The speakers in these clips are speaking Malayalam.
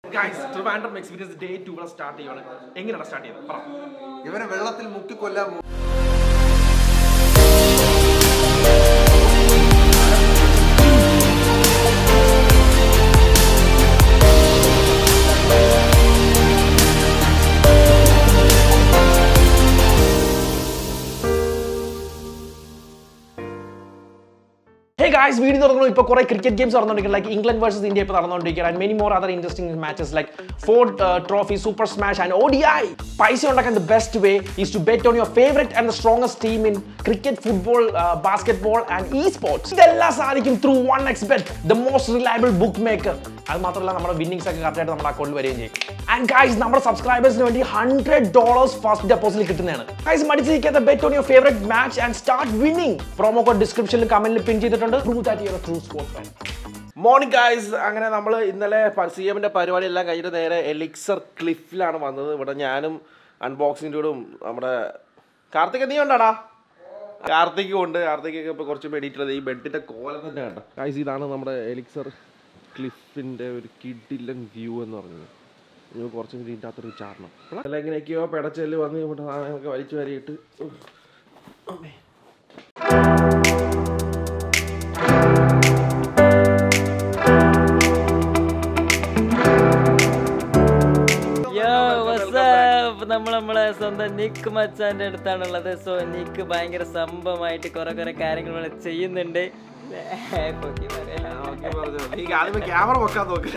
Guys Trivandrum experience day two ഇവിടെ സ്റ്റാർട്ട് ചെയ്യുവാണ് എങ്ങനെയാണ് സ്റ്റാർട്ട് ചെയ്തത് പറ ഇവനെ വെള്ളത്തിൽ മുക്കിക്കൊല്ലാൻ പോകും ഹേ ഗായ്സ് വീഡിയോ തുടങ്ങുന്നു ഇപ്പോൾ കുറേ ക്രിക്കറ്റ് ഗെയിംസ് നടന്നുകൊണ്ടിരിക്കുന്നത് ലൈക്ക് ഇംഗ്ലണ്ട് വേഴ്സസ് ഇന്ത്യ ഇപ്പോൾ നടന്നുകൊണ്ടിരിക്കുന്നത് and many more other interesting matches like Ford Trophy Super Smash and O D I പൈസ ഉണ്ടാക്കാൻ the best way is to bet on your favourite and the strongest team in cricket football basketball and esports ഇതെല്ലാം സാധിക്കും through one X bet the most reliable bookmaker അത് മാത്രമല്ല നമ്മുടെ വിന്നിങ്സ് ഒക്കെ കറക്റ്റായിട്ട് നമ്മുടെ അക്കൗണ്ടിൽ വരികയും ചെയ്യും ആൻഡ് ഗൈസ് നമ്മുടെ സബ്സ്ക്രൈബേഴ്സിന് വേണ്ടി ഹൺഡ്രഡ് ഡോളേഴ്സ് ഫസ്റ്റ് ഡെപ്പോസിറ്റ് കിട്ടുന്നതാണ് ഗൈസ് മടിച്ചിരിക്കാത്ത bet on your favourite match and start winning promo code ഡിസ്ക്രിപ്ഷനിൽ കമന്റിൽ പിൻ ചെയ്തിട്ടുണ്ട് prove that your true sports fan morning guys അങ്ങനെ നമ്മൾ ഇന്നലെ സി എമ്മിൻ്റെ പരിപാടി എല്ലാം കഴിഞ്ഞിട്ട് നേരെ എലിക്സർ ക്ലിഫിലാണ് വന്നത് ഇവിടെ ഞാനും അൺബോക്സിൻ്റെയോടും നമ്മുടെ കാർത്തിക് നീ ഉണ്ടാടാ കാർത്തിക്കും ഉണ്ട് കാർത്തികൊക്കെ ഇപ്പോൾ കുറച്ച് മെഡിറ്റ് ഈ ബെഡിൻ്റെ കോലം തന്നെ കണ്ട ഗായ്സ് ഇതാണ് നമ്മുടെ എലിക്സർ ക്ലിഫിൻ്റെ ഒരു കിഡിലൻ വ്യൂ എന്ന് പറയുന്നത് ഇനി കുറച്ചും കൂടി ഇതിൻ്റെ അകത്തൊരു ചാടണം അല്ല എങ്ങനെയൊക്കെയോ പെടച്ചെല്ല് വന്ന് ഇവിടെ സാധനങ്ങളൊക്കെ വലിച്ചു വരിയിട്ട് ഉഫ്. അമ്മേ. യോ വാട്സാപ്പ് നമ്മൾ നമ്മളെ സ്വന്തം നിക്ക് മച്ചാന്റെ അടുത്താണുള്ളത് സോ നിക്ക് ഭയങ്കര സംഭവമായിട്ട് കുറെ കുറെ കാര്യങ്ങൾ ഇവിടെ ചെയ്യുന്നുണ്ട് പൊക്കി പറയാം. ഈ ആദ്യമേ ക്യാമറ വെക്കാൻ നോക്ക്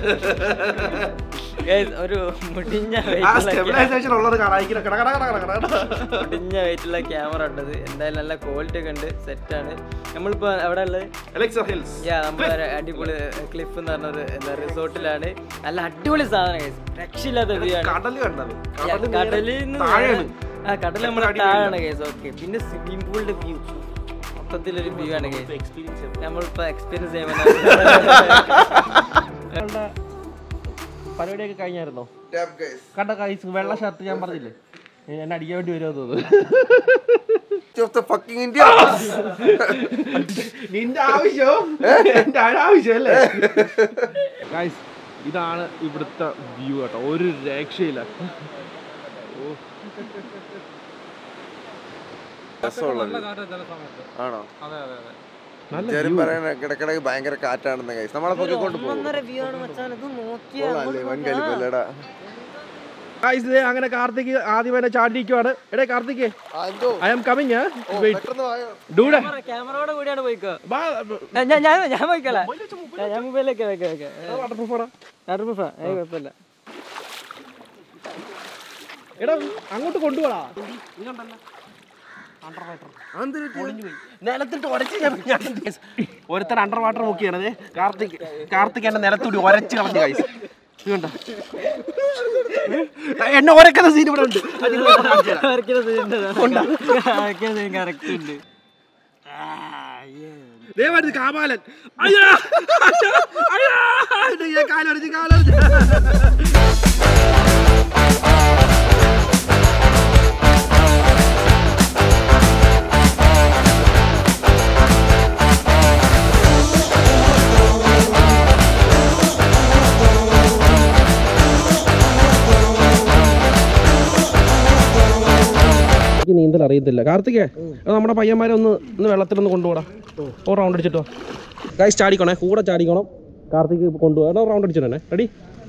Guys, ഒരു മുടിഞ്ഞ ആ വെയിറ്റുള്ള സ്റ്റെബിലൈസേഷൻ ഉള്ളത് കാണാം ഇങ്ങനെ കട കട കട കട കട കട. മുടിഞ്ഞ വെയിറ്റുള്ള ക്യാമറ ഉണ്ടത് എന്തായാലും നല്ല ക്വാളിറ്റി ഒക്കെ ഉണ്ട് സെറ്റാണ് നമ്മളിപ്പോ അവിടെ ഉള്ളത് എലക്സർ ഹിൽസ് യാ നമ്മൾ അടിപൊളി ക്ലിഫ് എന്ന് പറഞ്ഞൊരു എന്താ റിസോർട്ടിലാണ് നല്ല അടിപൊളി സാധനം guys. രക്ഷയില്ലാത്ത വ്യൂ ആണ് കടല് കണ്ടത് യാ, കടല് കടലിൽ നിന്ന് താഴെയാണ് ആ കടൽ നമ്മുടെ താഴാണ് കേസ് ഓക്കെ പിന്നെ സ്വിമ്മിംഗ് പൂളിന്റെ വ്യൂ മൊത്തത്തിലൊരു വ്യൂ ആണ് കേസ് എക്സ്പീരിയൻസ് നമ്മളിപ്പോ എക്സ്പീരിയൻസ് ചെയ്യാൻ പരിപാടിയൊക്കെ കഴിഞ്ഞായിരുന്നോ ടാപ്പ് ഗൈസ് കണ്ട കൈസ് വെള്ള ഷർട്ട് ഞാൻ പറഞ്ഞില്ലേ എന്നെ അടിക്കാൻ വേണ്ടി വരുമോ തോന്നുന്നു ഓഫ് ദ ഫക്കിംഗ് ഇന്ത്യ നിന്റെ ആവശ്യം എന്റെ ആവശ്യം അല്ലേ ഗൈസ് ഇതാണ് ഇവിടുത്തെ വ്യൂ കേട്ടോ ഒരു രക്ഷയില്ല ആണോ നല്ല എല്ലാവരും പറയണ കിടക്കിടക്ക് ഭയങ്കര കാറ്റാണെന്ന് ഗൈസ് നമ്മളെ പൊക്കിക്കൊണ്ട് പോകും വ്യൂ ആണ് മച്ചാൻ ഇത് നോക്കിയാ കൊള്ളാല്ലേ വൻ കലിപ്പല്ലടാ ഗൈസ് ദേ അങ്ങനെ കാർത്തിക് ആദ്യം തന്നെ ചാടിയിരിക്കുവാണ് എടേ കാർത്തിക് ഐ ആം കമ്മിങ് പെട്ടെന്ന് വായോ ഡൂടെ ക്യാമറയോടെ കൂടിയാണ് പോയിക്കോ ഞാൻ ഞാൻ ഞാൻ- ഞാൻ പോയിക്കോളാം ഞാൻ- ഞാൻ മൊബൈലൊക്കെ വെക്കാം വെക്കാം കുഴപ്പമില്ല എടാ അങ്ങോട്ട് കൊണ്ടുപോടാ നിലത്തിട്ട് ഉരച്ച് ഞാൻ ഒരുത്തൻ അണ്ടർ വാട്ടർ മുക്കിയാണത് കാർത്തിക് കാർത്തിക് എന്നെ നിലത്തൂടി ഉരച്ച് കളഞ്ഞു കൈസ് കണ്ടോ എന്നെ ഉരക്കുന്ന സീൻ ഇവിടെ ഉണ്ട് അത് ഇവിടെ കാണിച്ചു തരാം. കറക്റ്റ് ഉണ്ട് ദേ വരുന്നു കാമാലൻ അയ്യാ അയ്യാ അയ്യാ കാലടിച്ച് കാലടിച്ച് എനിക്ക് നീന്തൽ അറിയത്തില്ല കാർത്തികേ എടാ നമ്മുടെ പയ്യന്മാരെ ഒന്ന് ഒന്ന് വെള്ളത്തിലൊന്ന് കൊണ്ടുപോടാ ഓ റൗണ്ട് അടിച്ചിട്ടോ ഗൈസ് ചാടിക്കണേ കൂടെ ചാടിക്കണം കാർത്തിക് കൊണ്ടുപോകാം എടാ റൗണ്ട് അടിച്ചിട്ടേ റെഡി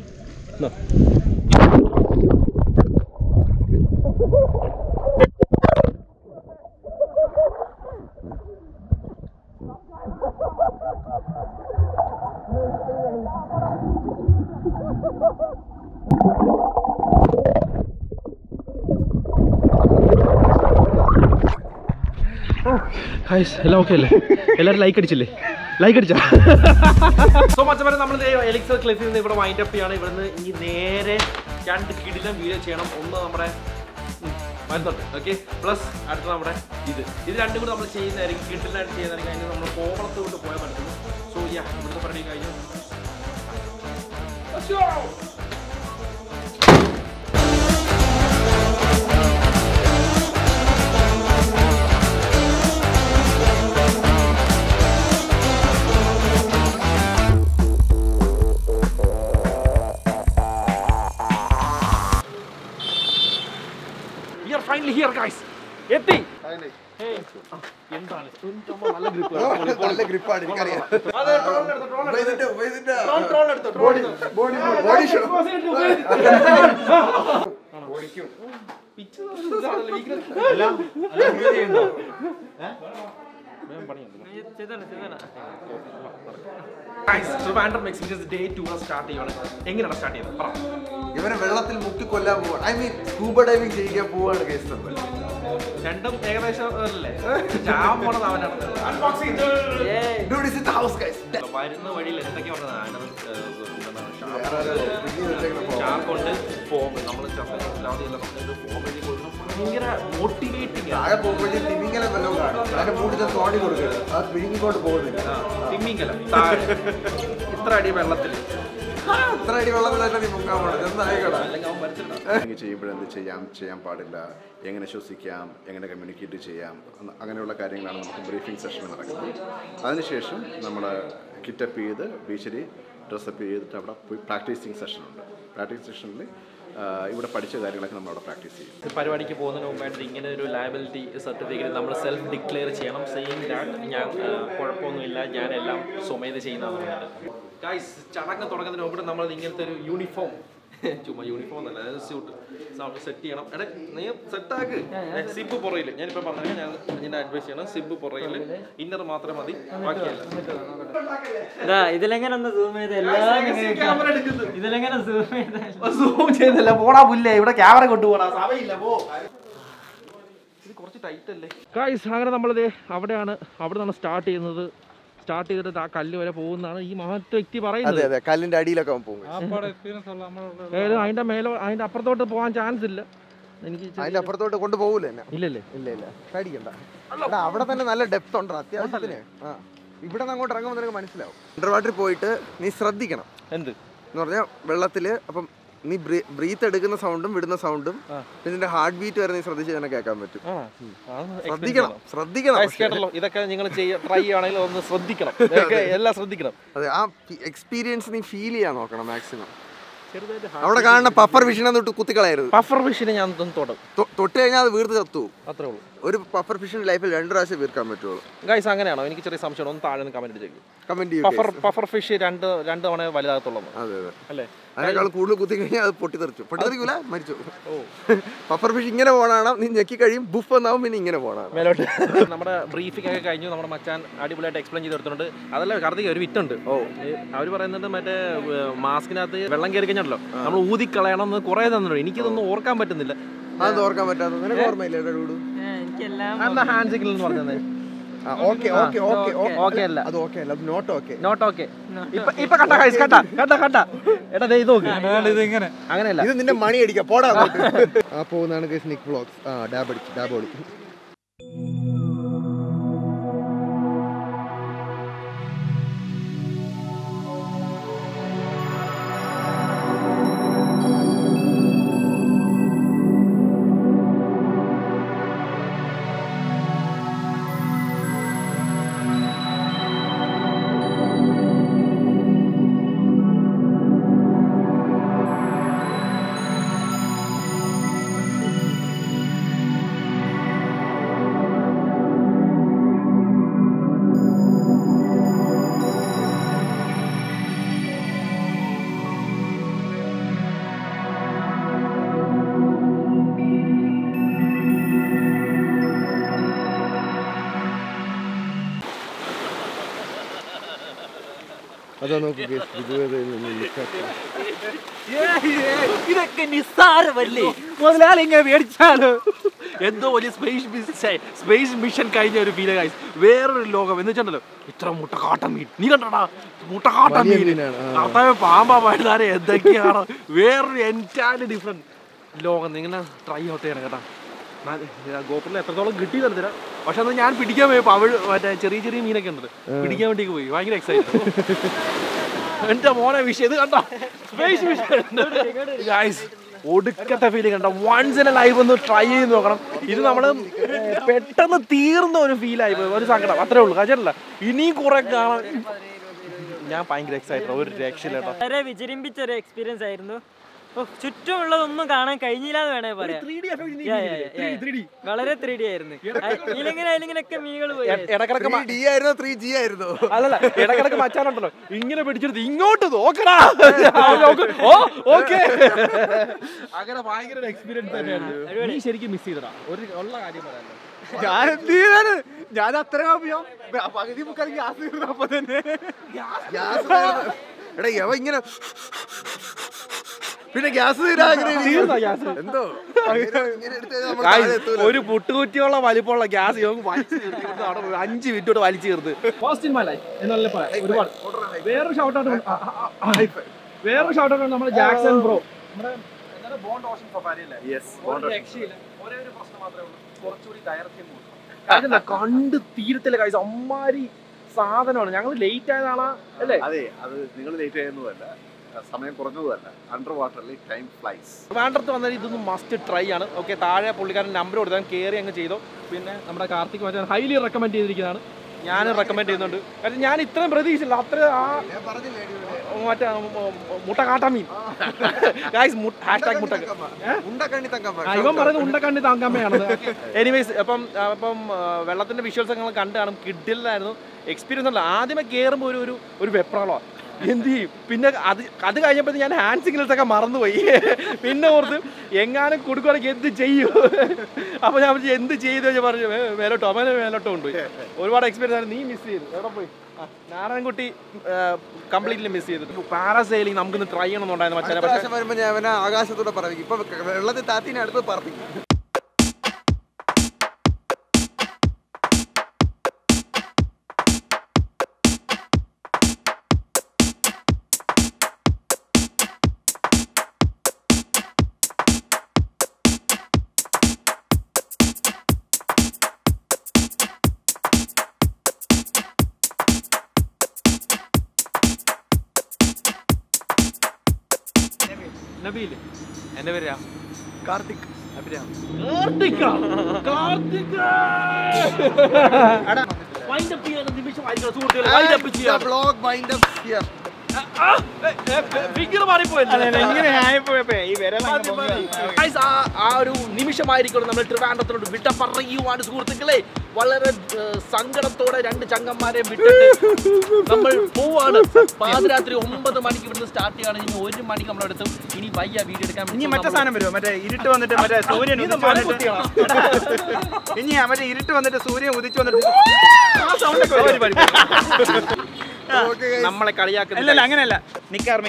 ഹൈസ് എല്ലാം ഓക്കെ അല്ലേ എല്ലാവരും ലൈക്ക് അടിച്ചില്ലേ ലൈക്ക് അടിച്ചാ സോ മച്ചമാരെ നമ്മൾ എലിക്സർ ക്ലിഫിൽ നിന്ന് ഇവിടെ വൈൻഡ് അപ്പ് ചെയ്യാണ് ഇവിടുന്ന് ഇനി നേരെ രണ്ട് കിടിലം വീഡിയോ ചെയ്യണം ഒന്ന് നമ്മുടെ ഉം, വരുന്നുണ്ട് ഓക്കെ പ്ലസ് അടുത്ത നമ്മുടെ ഇത് ഇത് രണ്ടും കൂടി നമ്മൾ ചെയ്യുന്നതായിരിക്കും കിടിലായിട്ട് ചെയ്യുന്നതായിരിക്കും അതിന് നമ്മൾ കോവളത്ത് കൊണ്ട് പോയാൽ പറ്റുന്നു സോ യാ ഇവിടുത്തെ പരിപാടി കഴിഞ്ഞു Let's go! Finally here guys എത്തി Hey. ആ, എന്താണ് എൻ്റെ അമ്മ നല്ല grip ആണ്. നല്ല ഗ്രിപ്പാണ് എനിക്കറിയാം അതെ, drone എടുത്തോ, drone എടുത്തോ. ഉപയോഗിച്ചിട്ട്, ഉപയോഗിച്ചിട്ട്. Drone, drone എടുത്തോ, drone എടുത്തോ. Body shot. പിച്ച് ഇതാണല്ലോ, weakness. വേഗം പണിയുണ്ട്. ചെയ്തോളാം ചെയ്തോളാം Guys, Trivandrum experience day two start ചെയ്യാണ് എങ്ങനെയാണ് സ്റ്റാർട്ട് ചെയ്യുന്നത് പറ ഇവനെ വെള്ളത്തിൽ മുക്കി കൊല്ലാൻ പോവാണ് ഐ മീൻ സ്കൂബ ഡൈവിംഗ് ചെയ്യിക്കാൻ പോവാണ് കേസ് നമ്മൾ രണ്ടും ഏകദേശം അല്ലേ ഞാൻ പോണത് അവനാണ് Dude, this is the house, guys. വരുന്ന വഴിയിൽ എന്തൊക്കെ പറഞ്ഞത് വേറെ ആരോ പിടിച്ച് വെച്ചേക്കണ phone. ഷാർക്കുണ്ട് ഫോം നമ്മൾ ഫോം എഴുതി കൊടുക്കണം ഭയങ്കര മോട്ടിവേറ്റിംഗ് താഴെ പോകുമ്പോഴേ തിമിങ്ങലം വല്ലതും കാണും അതിന്റെ മൂടി തോണ്ടി കൊടുക്കരുത് അത് പിഴുങ്ങിക്കൊണ്ട് പോകുന്നില്ല തിമ്മിങ്കലം താഴെ ഇത്ര അടി വെള്ളത്തിൽ ഇത്ര അടി വെള്ളത്തിലായിട്ട് നീ മുക്കാൻ പോണത് എന്തായിക്കോട്ടെ അല്ലെങ്കിൽ അവൻ മരിച്ചിട്ടുണ്ടാവും എങ്ങനെ ചെയ്യുമ്പോഴെന്ത് ചെയ്യാം ചെയ്യാൻ പാടില്ല എങ്ങനെ ശ്വസിക്കാം എങ്ങനെ കമ്മ്യൂണിക്കേറ്റ് ചെയ്യാം അന്ന് അങ്ങനെയുള്ള കാര്യങ്ങളാണ് നമുക്ക് ബ്രീഫിംഗ് സെഷനിൽ നടക്കുന്നത് അതിനുശേഷം നമ്മൾ കിറ്റപ്പ് ചെയ്ത് ബീച്ചിൽ ഡ്രസ്സപ്പ് ചെയ്തിട്ട് അവിടെ പോയി പ്രാക്ടീസിങ് സെഷനുണ്ട് പ്രാക്ടീസ് സെഷനിൽ ഇവിടെ പഠിച്ച കാര്യങ്ങളൊക്കെ നമ്മൾ അവിടെ പ്രാക്ടീസ് ചെയ്യും പരിപാടിക്ക് പോകുന്നതിന് മുമ്പായിട്ട് ഇങ്ങനെ ഒരു ലയബിലിറ്റി സർട്ടിഫിക്കറ്റ് നമ്മൾ സെൽഫ് ഡിക്ലെയർ ചെയ്യണം സെയിം ദാറ്റ് ഞാൻ ആ, കുഴപ്പമൊന്നുമില്ല ഞാനെല്ലാം സ്വമേധ ചെയ്യുന്നതാണ് ഗൈസ് ചടങ്ങ് തുടങ്ങുന്നതിന് മുമ്പ് നമ്മൾ ഇങ്ങനത്തെ ഒരു യൂണിഫോം ചുമ്മാ യൂണിഫോം എന്നല്ല അതായത് സ്യൂട്ട് സെറ്റ് ചെയ്യണം എടേ നീ സെറ്റാക്ക് സിബ് പുറയിൽ ഞാനിപ്പോൾ പറഞ്ഞാൽ ഞാൻ ഇതിൻ്റെ അഡ്വൈസ് ചെയ്യണം സിബ് പുറയിൽ ഇന്നർ മാത്രം മതി ബാക്കിയല്ല ഇതാ ഇതിലെങ്ങനെ ഒന്ന് സൂം ചെയ്ത് എല്ലാം ഇതിലെങ്ങനെ സൂം ചെയ്ത സൂം ചെയ്തല്ല പോടാ പുല്ലേ ഇവിടെ ക്യാമറ കൊണ്ടുപോടാ സമയമില്ല പോ ഇത് കുറച്ച് ടൈറ്റ് അല്ലേ ഗായ്സ് അങ്ങനെ നമ്മളിത് അവിടെയാണ് അവിടെ നിന്നാണ് സ്റ്റാർട്ട് ചെയ്യുന്നത് സ്റ്റാർട്ട് ചെയ്തിട്ട് ആ കല്ല് വരെ പോകുന്നതാണ് ഈ മഹത്വ വ്യക്തി അതെ പറയുന്നത് അതെ കല്ലിന്റെ അടിയിലൊക്കെ അവൻ പോകും ഏതായാലും അതിന്റെ മേലെ അതിന്റെ അപ്പുറത്തോട്ട് പോകാൻ ചാൻസ് ഇല്ല എനിക്ക് ഇച്ചിരി- അതിന്റെ അപ്പുറത്തോട്ട് കൊണ്ടുപോകൂല എന്നെ ഇല്ലല്ലേ ഇല്ല ഇല്ല പേടിക്കണ്ട എടാ, അവിടെ തന്നെ നല്ല ഡെപ്ത് ഉണ്ട് അത്യാവശ്യത്തിന് ആ ഇവിടെ നിന്ന് അങ്ങോട്ട് ഇറങ്ങുമ്പോൾ നിനക്ക് മനസ്സിലാവും അണ്ടർ വാട്ടറിൽ പോയിട്ട് നീ ശ്രദ്ധിക്കണം എന്ത് എന്ന് പറഞ്ഞാൽ വെള്ളത്തില് അപ്പം നീ ബ്രീത്ത് എടുക്കുന്ന സൗണ്ടും വിടുന്ന സൗണ്ടും ഇതിന്റെ ഹാർട്ട് ബീറ്റ് വരെ നീ ശ്രദ്ധിച്ച് തന്നെ കേൾക്കാൻ പറ്റും ശ്രദ്ധിക്കണം ശ്രദ്ധിക്കണം പക്ഷേ. കേട്ടല്ലോ ഇതൊക്കെ നിങ്ങൾ ട്രൈ ചെയ്യുകയാണെങ്കിൽ ഒന്ന് ശ്രദ്ധിക്കണം ഇതൊക്കെ എല്ലാം ശ്രദ്ധിക്കണം അതെ ആ എക്സ്പീരിയൻസ് നീ ഫീൽ ചെയ്യാൻ നോക്കണം മാക്സിമം ചെറുതായിട്ട് അവിടെ കാണുന്ന പപ്പർ വിഷനെ തൊട്ട് കുത്തിക്കളയരുത് പഫർ ഫിഷിനെ ഞാൻ ഒന്ന് തൊടും തൊ- തൊട്ട് കഴിഞ്ഞാൽ അത് വീർത്ത് ചത്തു പോകും. അത്രേ ഉള്ളൂ ഒരു പപ്പർ ഫിഷിന്റെ ലൈഫിൽ രണ്ട് പ്രാവശ്യം വീർക്കാൻ പറ്റുള്ളൂ ഗൈസ് അങ്ങനെയാണോ എനിക്ക് ചെറിയ സംശയം ഒന്ന് താഴെ നിന്ന് കമന്റ് ചെയ്യും കമന്റ് പഫർ ചെയ്യും പഫർ ഫിഷ് രണ്ട് രണ്ട് തവണ വലുതാകത്തുള്ളൂ അതെ അതെ അല്ലേ അതിനേക്കാൾ കൂടുതൽ കുത്തി കഴിഞ്ഞാൽ അത് പൊട്ടിത്തെറിച്ചു പൊട്ടിത്തെറിക്കൂല മരിച്ചു പപ്പർ ഫിഷ് ഇങ്ങനെ പോണാണ് നീ ഞെക്കി കഴിയും ബുഫ് എന്നാവും പിന്നെ ഇങ്ങനെ പോണാണ് മേലോട്ട് നമ്മുടെ ബ്രീഫിംഗ് ഒക്കെ കഴിഞ്ഞു നമ്മുടെ മച്ചാൻ അടിപൊളിയായിട്ട് എക്സ്പ്ലെയിൻ ചെയ്ത് എടുത്തിട്ടുണ്ട് അതല്ല കാർത്തിക ഒരു വിറ്റുണ്ട് ഓ അവർ പറയുന്നുണ്ട് മറ്റേ മാസ്കിനകത്ത് വെള്ളം കയറി കഴിഞ്ഞല്ലോ നമ്മൾ ഊതിക്കളയണം എന്ന് കുറേ തന്നിട്ടുണ്ട് എനിക്കിതൊന്നും ഓർക്കാൻ പറ്റുന്നില്ല അത് ഓർക്കാൻ പറ്റാത്ത നിനക്ക് ഓർമ്മയില്ല ഡൂഡു എനിക്കെല്ലാം എന്താ ഹാൻഡ് സിഗ്നൽ എന്ന് പറഞ്ഞത് ഓക്കെ ഓക്കെ ഓക്കെ ഓക്കെ അല്ല അത് ഓക്കെ അല്ല അത് നോട്ട് ഓക്കെ നോട്ട് ഓക്കെ ഇപ്പൊ ഇപ്പൊ കണ്ട കൈസ് കണ്ട കണ്ട കണ്ട എടാ ദേ ഇത് നോക്ക് ഇത് ഇങ്ങനെ അങ്ങനെയല്ല ഇത് നിന്റെ മണി അടിക്കാം പോടാ അങ്ങോട്ട്. ആ പോകുന്നതാണ് ഗൈസ് നിക് വ്ളോഗ്സ് ആ ഡാബ് അടിച്ചു ഡാബ് ഓടി അതാ നോക്ക് ഗൈസ് വിദൂരതയിൽ നിന്ന് നിൽക്കാത്ത ഇതൊക്കെ നിസ്സാരമല്ലേ മുതലാളി ഇങ്ങനെ മേടിച്ചാലോ എന്തോ വലിയ സ്പേസ് സ്പേസ് മിഷൻ കഴിഞ്ഞ ഒരു ഫീൽ ഗൈസ് വേറൊരു ലോകം എന്ന് വെച്ചിട്ടുണ്ടല്ലോ ഇത്ര മുട്ടക്കാട്ടം മീൻ നീ കണ്ടടാ മുട്ടക്കാട്ടം വലിയ മീൻ മീനാണ്, ആ. അതായത് പാമ്പാ പഴുതാരെ എന്തൊക്കെയാണ് വേറൊരു എൻറ്റയർലി ഡിഫറെന്റ് ലോകം നിങ്ങൾ ട്രൈ ഔട്ട് ചെയ്യണം കേട്ടോ ഗോപുരിൽ എത്രത്തോളം കിട്ടി തരത്തില്ല പക്ഷെ അന്ന് ഞാൻ പിടിക്കാൻ പോയപ്പോ അവൾ മറ്റേ ചെറിയ ചെറിയ മീനൊക്കെ ഉണ്ട് പിടിക്കാൻ വേണ്ടി പോയി ഭയങ്കര എക്സൈറ്റഡ് എന്റെ മോനെ വിഷയം ഇത് കണ്ട സ്പേസ് ഗൈസ് ഒടുക്കത്തെ ഫീലിംഗ് കണ്ട വൺസ് ഇൻ എ ലൈഫ് ഒന്ന് ട്രൈ ചെയ്ത് നോക്കണം ഇത് നമ്മൾ പെട്ടെന്ന് തീർന്ന ഒരു ഫീൽ ആയി പോയി ഒരു സങ്കടം അത്രേ ഉള്ളൂ കാച്ചല്ല ഇനിയും കുറെ കാണാൻ ഞാൻ ഭയങ്കര എക്സൈറ്റഡ് ഒരു രക്ഷയില്ല കേട്ടോ വളരെ വിജൃംഭിച്ച ഒരു എക്സ്പീരിയൻസ് ആയിരുന്നു ഓ, ചുറ്റുമുള്ളതൊന്നും കാണാൻ കഴിഞ്ഞില്ല എന്ന് വേണേ പറയാം Yeah, yeah, yeah, yeah. വളരെ ത്രീ ഡി ആയിരുന്നു ഇല്ലെങ്കിൽ അതിലിങ്ങനെയൊക്കെ മീനുകൾ പോയി ഇടക്കിടക്ക് മ- ഡി ആയിരുന്നോ ത്രീ ജി ആയിരുന്നോ അല്ലല്ല ഇടക്കിടക്ക് മച്ചാനുണ്ടല്ലോ ഇങ്ങനെ പിടിച്ചെടുത്ത് ഇങ്ങോട്ട് നോക്കടാ ഓ ഓക്കെ അങ്ങനെ ഭയങ്കര ഒരു എക്സ്പീരിയൻസ് തന്നെയായിരുന്നു നീ ശരിക്കും മിസ് ചെയ്തടാ ഒരു ഉള്ള കാര്യം പറയാനല്ലോ ഞാൻ എന്ത് ചെയ്താണ് ഞാൻ അത്ര പകുതി മുക്കാൽ ഗ്യാസ് തീർന്നപ്പോ തന്നെ ഗ്യാസ് എടാ യവ ഇങ്ങനെ പിന്നെ ഗ്യാസ് തീരാ തീർന്നോ ഗ്യാസ് എന്തോ ഇങ്ങനെ എടുത്ത് കഴിഞ്ഞാ നമ്മള് Guys, താഴെ എത്തൂല. ഒരു പുട്ടുകുറ്റിയോളം വലിപ്പമുള്ള ഗ്യാസ് ഇവർക്ക് വലിച്ചു തീർത്ത് ഇവിടുന്ന് അവിടെ പോയി അഞ്ച് മിനിറ്റോട് വലിച്ചു തീർത്ത് ഫസ്റ്റ് ഇൻ മൈ ലൈഫ് എന്നല്ലേ പറയാം ഒരുപാട് വേറൊരു ഷൗട്ട് ഔട്ട് വേറൊരു ഷൗട്ട് ഔട്ട് നമ്മുടെ ജാക്സൺ ബ്രോ നമ്മുടെ ബോണ്ട് ഓഷൻ സഫാരി അല്ലേ ഒരു രക്ഷയില്ല ഒരേ ഒരു പ്രശ്നം മാത്രമേ ഉള്ളൂ കുറച്ചുകൂടി ദൈർഘ്യം കൂടും കണ്ട് തീരത്തില്ല കാഴ്ച അമ്മാരി സാധനമാണ് ഞങ്ങൾ ലേറ്റ് ആയതാണാ അല്ലേ അതെ അത് നിങ്ങൾ ലേറ്റ് ചെയ്യുന്നതല്ല സമയം കുറഞ്ഞതുമല്ല അണ്ടർ വാട്ടറിൽ ടൈം ഫ്ലൈസ് ട്രിവാൻഡ്രത്ത് വന്നാൽ ഇതൊന്നും മസ്റ്റ് ട്രൈ ആണ് ഓക്കെ താഴെ പുള്ളിക്കാരൻ നമ്പർ കൊടുത്താൽ കയറി അങ്ങ് ചെയ്തോ പിന്നെ നമ്മുടെ കാർത്തിക് മറ്റേ ഹൈലി റെക്കമെൻഡ് ചെയ്തിരിക്കുന്നതാണ് ഞാൻ റെക്കമെൻഡ് ചെയ്യുന്നുണ്ട് കാരണം ഞാൻ ഇത്രയും പ്രതീക്ഷിച്ചില്ല അത്ര ആ ഞാൻ പറഞ്ഞില്ലേ അടിപൊളി. മറ്റേ മുട്ട കാട്ടാ മീൻ ഗായ്സ് ഹാഷ്ടാഗ് മുട്ട ഉണ്ടക്കണ്ണി തങ്കം ആ, ഇവൻ പറയുന്നത് ഉണ്ടക്കണ്ണി താങ്കമ്മയാണെന്ന് എനിവേസ് അപ്പം ആ, അപ്പം ആ, വെള്ളത്തിന്റെ വിഷ്വൽസ് നിങ്ങൾ കണ്ടു കാണും കിഡിലായിരുന്നു എക്സ്പീരിയൻസ് ഉണ്ടല്ലോ ആദ്യമേ കയറുമ്പോൾ ഒരു ഒരു ഒരു വെപ്രാളമാണ് എന്ത് ചെയ്യും പിന്നെ അത് അത് കഴിഞ്ഞപ്പോൾ ഞാൻ ഹാൻഡ് സിഗ്നൽസ് ഒക്കെ മറന്നുപോയി പിന്നെ ഓർത്ത് എങ്ങാനും കൊടുക്കുകയാണെങ്കിൽ എന്ത് ചെയ്യും അപ്പോൾ ഞാൻ വിളിച്ചു എന്ത് ചെയ്തു ഞാൻ പറഞ്ഞു "വേ- മേലോട്ടോ അവനെ മേലോട്ടോ കൊണ്ടുപോയി ഒരുപാട് എക്സ്പീരിയൻസ് ആണ് നീ മിസ് ചെയ്തു എവിടെ പോയി ആ, നാരായണൻകുട്ടി കംപ്ലീറ്റ്ലി മിസ് ചെയ്തു പാരാസൈലിംഗ് നമുക്കിന്ന് ട്രൈ ചെയ്യണമെന്നുണ്ടായിരുന്നു അടുത്ത മച്ചാനെ പക്ഷേ പ്രാവശ്യം വരുമ്പോ ഞാൻ അവനെ ആകാശത്തൂടെ പറയും ഇപ്പൊ വെള്ളത്തിൽ താത്തിനെ അടുത്ത് പറപ്പിക്കും നബീല് എന്റെ പേര് രാം കാർത്തിക് അഭിരാം കാർത്തിക കാർത്തിക വൈൻഡപ്പ് ചെയ്യുന്ന നിമിഷമായിരിക്കണം സുഹൃത്തുക്കളെ വൈൻഡപ്പ് ചെയ്യാം blog wind up here figure മാറിപ്പോയല്ലേ ഇങ്ങനെ ആയിപ്പോയപ്പോ ഈ വിരൽ മതി, മതി. Guys, ആ ആ ഒരു നിമിഷമായിരിക്കണം നമ്മൾ ട്രിവാൻഡ്രത്തിലോട്ട് വിട്ട പറയുവാണ് സുഹൃത്തുക്കളെ വളരെ ഏഹ്, സങ്കടത്തോടെ രണ്ട് ചങ്ങന്മാരെ വിട്ടിട്ട് നമ്മൾ പോവാണ് പാതിരാത്രി ഒമ്പത് മണിക്ക് ഇവിടുന്ന് സ്റ്റാർട്ട് ചെയ്യാണ് ഇനി ഒരു മണിക്ക് നമ്മളെടുത്തും ഇനി വയ്യ വീഡിയോ എടുക്കാൻ ഇനി മറ്റേ സാധനം വരുമോ മറ്റേ ഇരുട്ട് വന്നിട്ട് മറ്റേ സൂര്യൻ ഇത് ഉദിച്ച് വന്നിട്ട് മലകുത്തിയാണോ? ഇനി ആ മറ്റേ ഇരുട്ട് വന്നിട്ട് സൂര്യൻ ഉദിച്ച് വന്നിട്ട് ആ sound ഒക്കെ വരും. നമ്മളെ കളിയാക്കുന്ന അല്ലല്ല അങ്ങനെയല്ല നിക്കാർമി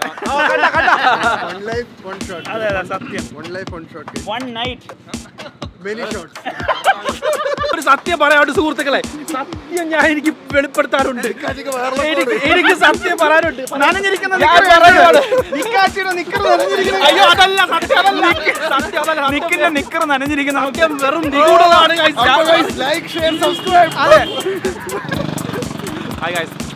വൺ ലൈഫ് വൺ ഷോട്ട് അതെ അതെ സത്യം one life one shot one night many shots ഒരു സത്യം പറയാണ്ട് സുഹൃത്തുക്കളെ സത്യം ഞാൻ എനിക്ക് വെളിപ്പെടുത്താറുണ്ട് എനിക്ക് എനിക്ക് സത്യം പറയാനുണ്ട് നനഞ്ഞിരിക്കുന്ന ഞാൻ നിക്കറ് പറയുവാണ്. നിക്കാച്ചിയുടെ നിക്കറ് നനഞ്ഞിരിക്കുന്ന അയ്യോ അതല്ല സത്യം അതല്ല സത്യം അതല്ല നിക്കിന്റെ നിക്കറ് നനഞ്ഞിരിക്കുന്ന സത്യം വെറും നിഗൂഢതാണ് guys. Like share subscribe hi guys